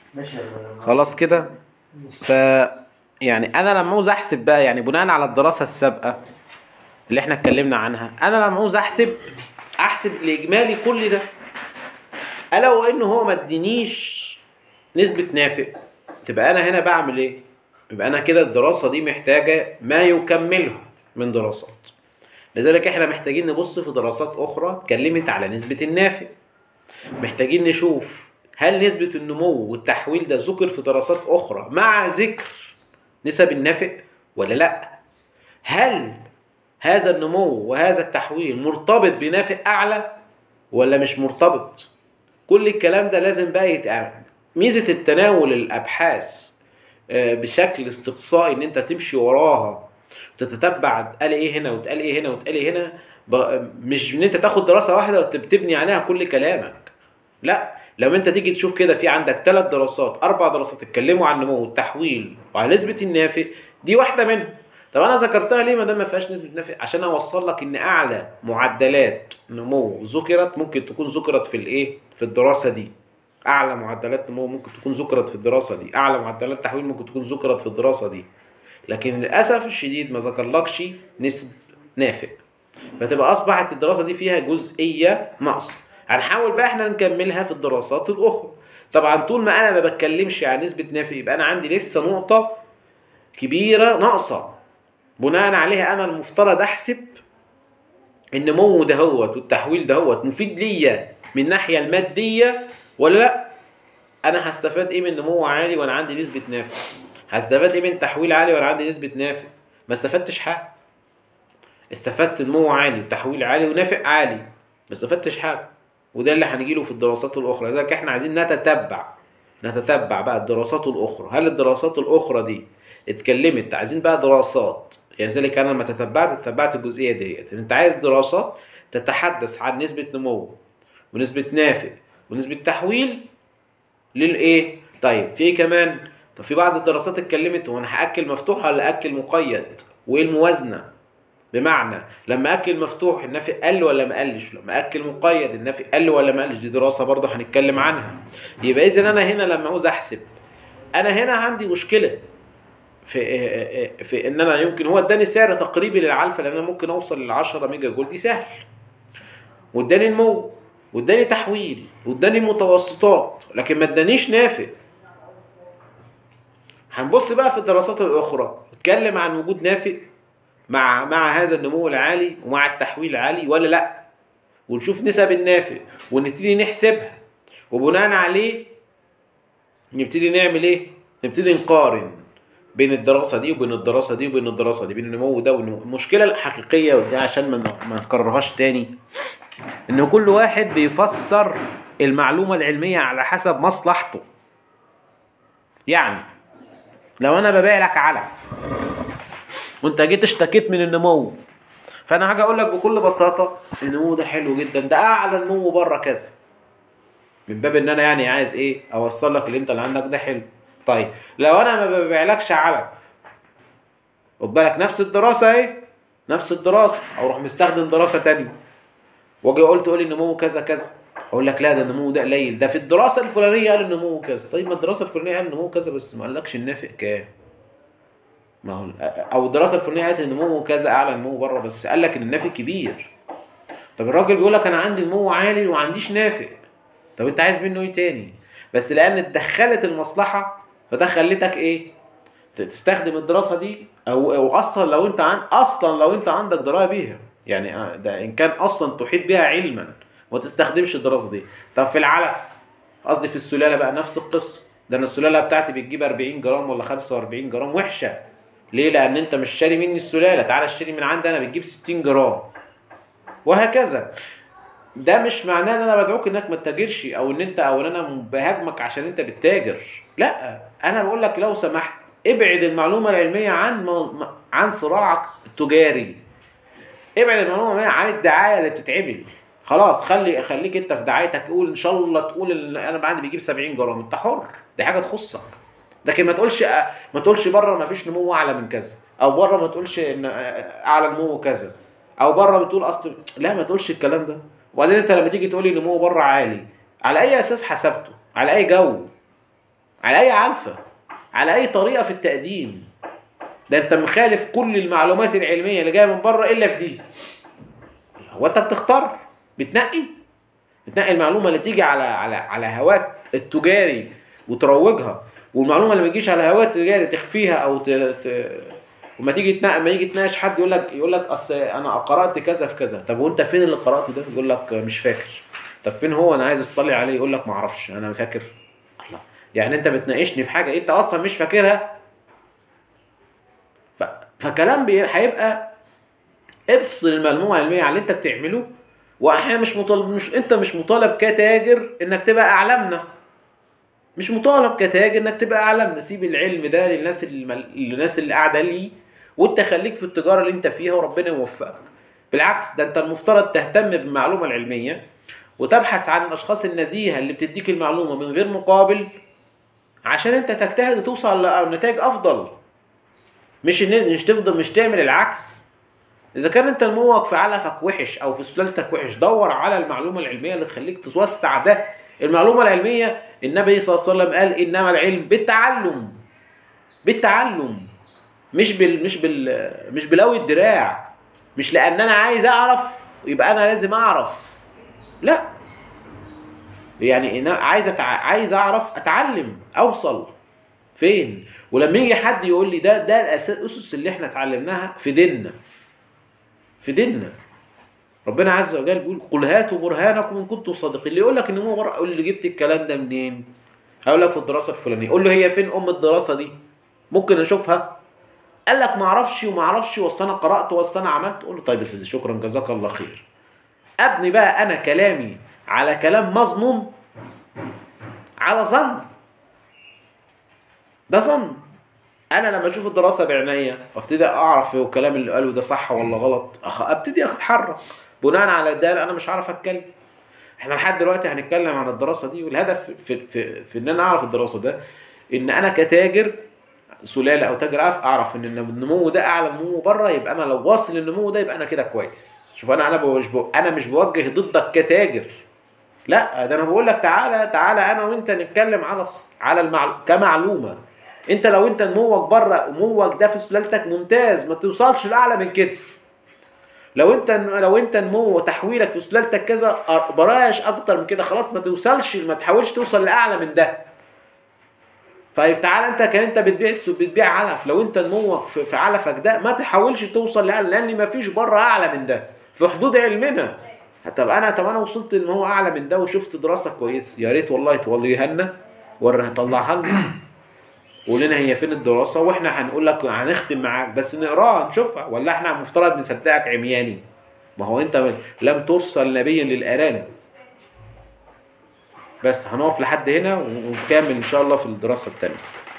ماشي يا مولانا. خلاص كده ف يعني انا لما عاوز احسب بقى يعني بناء على الدراسه السابقه اللي احنا اتكلمنا عنها انا لما عاوز احسب احسب الاجمالي كل ده الا وانه هو ما ادينيش نسبه نافق تبقى انا هنا بعمل ايه يبقى انا كده الدراسه دي محتاجه ما يكملها من دراسات لذلك احنا محتاجين نبص في دراسات اخرى اتكلمت على نسبه النافق محتاجين نشوف هل نسبة النمو والتحويل ده ذكر في دراسات أخرى مع ذكر نسب النافق ولا لا؟ هل هذا النمو وهذا التحويل مرتبط بنافق أعلى ولا مش مرتبط؟ كل الكلام ده لازم بقى يتعمل ميزة التناول الأبحاث آه، بشكل استقصائي إن أنت تمشي وراها تتتبع اتقال ايه هنا واتقال ايه هنا واتقال ايه هنا ب- مش ان انت تاخد دراسه واحده وتبني عليها كل كلامك لا لما انت تيجي تشوف كده في عندك ثلاث دراسات اربع دراسات اتكلموا عن النمو والتحويل وعلى نسبه النافق دي واحده منهم طب انا ذكرتها ليه ما دام ما فيهاش نسبه نافق عشان اوصل لك ان اعلى معدلات نمو ذكرت ممكن تكون ذكرت في الايه في الدراسه دي اعلى معدلات نمو ممكن تكون ذكرت في الدراسه دي اعلى معدلات تحويل ممكن تكون ذكرت في الدراسه دي لكن للاسف الشديد ما ذكرلكش نسب نافق فتبقى اصبحت الدراسه دي فيها جزئيه نقص هنحاول بقى احنا نكملها في الدراسات الاخرى طبعا طول ما انا ما بتكلمش عن نسبه نافق يبقى انا عندي لسه نقطه كبيره ناقصه بناء عليها انا المفترض احسب النمو دهوت والتحويل دهوت مفيد ليا من الناحيه الماديه ولا لا انا هستفاد ايه من نمو عالي وانا عندي نسبه نافع هستفاد ايه من تحويل عالي وانا عندي نسبه نافع ما استفدتش حاجه استفدت نمو عالي وتحويل عالي ونافع عالي ما استفدتش حاجه وده اللي هنجيله في الدراسات الاخرى لذلك احنا عايزين نتتبع نتتبع بقى الدراسات الاخرى هل الدراسات الاخرى دي اتكلمت عايزين بقى دراسات يعني ذلك انا لما تتبعت تتبعت الجزئيه ديت انت عايز دراسات تتحدث عن نسبه نمو ونسبه نافع ونسبه تحويل للايه طيب في ايه كمان طب في بعض الدراسات اتكلمت هو انا هاكل مفتوح ولا اكل مقيد وايه الموازنه بمعنى لما اكل مفتوح النافع قل ولا ما قلش لما اكل مقيد النافع قل ولا ما قلش دي دراسه برضه هنتكلم عنها يبقى اذا انا هنا لما عاوز احسب انا هنا عندي مشكله في في ان انا يمكن هو اداني سعر تقريبي للعلفه لان انا ممكن اوصل لل 10 ميجا جول دي سهل واداني نمو واداني تحويل واداني متوسطات لكن ما ادانيش نافع هنبص بقى في الدراسات الاخرى اتكلم عن وجود نافع مع مع هذا النمو العالي ومع التحويل العالي ولا لا ونشوف نسب النافع ونبتدي نحسبها وبناء عليه نبتدي نعمل ايه نبتدي نقارن بين الدراسه دي وبين الدراسه دي وبين الدراسه دي بين النمو ده والنمو المشكله الحقيقيه ودي عشان ما ما نكررهاش تاني ان كل واحد بيفسر المعلومه العلميه على حسب مصلحته يعني لو انا ببيع لك علف وانت جيت اشتكيت من النمو فانا هاجي اقول لك بكل بساطه النمو ده حلو جدا ده اعلى نمو بره كذا من باب ان انا يعني عايز ايه اوصل لك اللي انت اللي عندك ده حلو طيب لو انا ما ببيعلكش علف خد بالك نفس الدراسه اهي نفس الدراسه او اروح مستخدم دراسه تانية واجي قلت تقول لي النمو كذا كذا اقول لك لا ده النمو ده قليل ده في الدراسه الفلانيه قال النمو كذا طيب ما الدراسه الفلانيه قال النمو كذا بس ما قالكش النافق كام ما هو او الدراسه الفلانيه قالت ان النمو كذا اعلى نمو بره بس قال لك ان النافق كبير طب الراجل بيقول لك انا عندي نمو عالي وما عنديش نافق طب انت عايز منه ايه تاني بس لان اتدخلت المصلحه فده خلتك ايه تستخدم الدراسه دي او او اصلا لو انت عن اصلا لو انت عندك درايه بيها يعني آه، ده ان كان اصلا تحيط بها علما وما تستخدمش الدراسه دي طب في العلف قصدي في السلاله بقى نفس القصه ده انا السلاله بتاعتي بتجيب 40 جرام ولا 45 جرام وحشه ليه لان انت مش شاري مني السلاله تعالى اشتري من عندي انا بتجيب 60 جرام وهكذا ده مش معناه ان انا بدعوك انك ما تتاجرش او ان انت او ان انا بهاجمك عشان انت بتتاجر لا انا بقول لك لو سمحت ابعد المعلومه العلميه عن م- عن صراعك التجاري ابعد المعلومه العلميه عن الدعايه اللي بتتعمل خلاص خلي خليك انت في دعايتك قول ان شاء الله تقول ان انا عندي بيجيب 70 جرام انت حر دي حاجه تخصك لكن ما تقولش ما تقولش بره ما فيش نمو اعلى من كذا او بره ما تقولش ان اعلى نمو كذا او بره بتقول اصل لا ما تقولش الكلام ده وبعدين انت لما تيجي تقول لي نمو بره عالي على اي اساس حسبته على اي جو على اي علفه على اي طريقه في التقديم ده انت مخالف كل المعلومات العلميه اللي جايه من بره الا في دي هو انت بتختار بتنقي بتنقي المعلومه اللي تيجي على على على هواك التجاري وتروجها والمعلومه اللي ما تجيش على هواك التجاري تخفيها او ت... ت... وما تيجي تنق... ما يجي تناقش حد يقول لك يقول لك اصل انا قرات كذا في كذا طب وانت فين اللي قراته ده يقول لك مش فاكر طب فين هو انا عايز اطلع عليه يقول لك ما اعرفش انا فاكر الله يعني انت بتناقشني في حاجه انت اصلا مش فاكرها ف... فكلام بي... هيبقى افصل المعلومه العلميه عن اللي انت بتعمله واحيانا مش مطالب مش انت مش مطالب كتاجر انك تبقى اعلمنا مش مطالب كتاجر انك تبقى اعلمنا سيب العلم ده للناس اللي للناس اللي قاعده ليه وانت خليك في التجاره اللي انت فيها وربنا يوفقك بالعكس ده انت المفترض تهتم بالمعلومه العلميه وتبحث عن الاشخاص النزيهه اللي بتديك المعلومه من غير مقابل عشان انت تجتهد وتوصل لنتائج افضل مش ان مش تفضل مش تعمل العكس اذا كان انت نموك في علفك وحش او في سلالتك وحش دور على المعلومه العلميه اللي تخليك توسع ده المعلومه العلميه النبي صلى الله عليه وسلم قال انما العلم بالتعلم بالتعلم مش بال مش بال مش بلوي الدراع مش لان انا عايز اعرف يبقى انا لازم اعرف لا يعني انا عايز أتع... عايز اعرف اتعلم اوصل فين ولما يجي حد يقول لي ده ده الاساس الاسس اللي احنا اتعلمناها في ديننا في ديننا ربنا عز وجل بيقول قل هاتوا برهانكم ان كنتم صادقين اللي يقول لك ان هو بره يقول لي جبت الكلام ده منين هقول لك في الدراسه الفلانيه قول له هي فين ام الدراسه دي ممكن اشوفها قال لك ما اعرفش وما اعرفش واصل انا قرات واصل انا عملت قول له طيب يا سيدي شكرا جزاك الله خير ابني بقى انا كلامي على كلام مظنون على ظن ده ظن انا لما اشوف الدراسه بعينيا وابتدي اعرف هو الكلام اللي قاله ده صح ولا غلط أخ... ابتدي اتحرك بناء على ده انا مش عارف اتكلم احنا لحد دلوقتي هنتكلم عن الدراسه دي والهدف في في, في ان انا اعرف الدراسه ده ان انا كتاجر سلاله او تاجر عارف اعرف ان النمو ده اعلى نمو بره يبقى انا لو واصل للنمو ده يبقى انا كده كويس شوف انا انا مش انا مش بوجه ضدك كتاجر لا ده انا بقول لك تعالى تعالى انا وانت نتكلم على على المعلو... كمعلومه انت لو انت نموك بره نموك ده في سلالتك ممتاز ما توصلش لاعلى من كده لو انت لو انت نمو وتحويلك في سلالتك كذا براش اكتر من كده خلاص ما توصلش ما تحاولش توصل لاعلى من ده طيب تعالى انت كان انت بتبيع بتبيع علف لو انت نموك في, في علفك ده ما تحاولش توصل لاعلى لان ما فيش بره اعلى من ده في حدود علمنا طب انا طب انا وصلت ان هو اعلى من ده وشفت دراسه كويسه يا ريت والله توليها لنا وريها طلعها لنا قول لنا هي فين الدراسه واحنا هنقول لك هنختم معاك بس نقراها نشوفها ولا احنا مفترض نصدقك عمياني ما هو انت لم ترسل نبيا للارانب بس هنقف لحد هنا ونكمل ان شاء الله في الدراسه الثانيه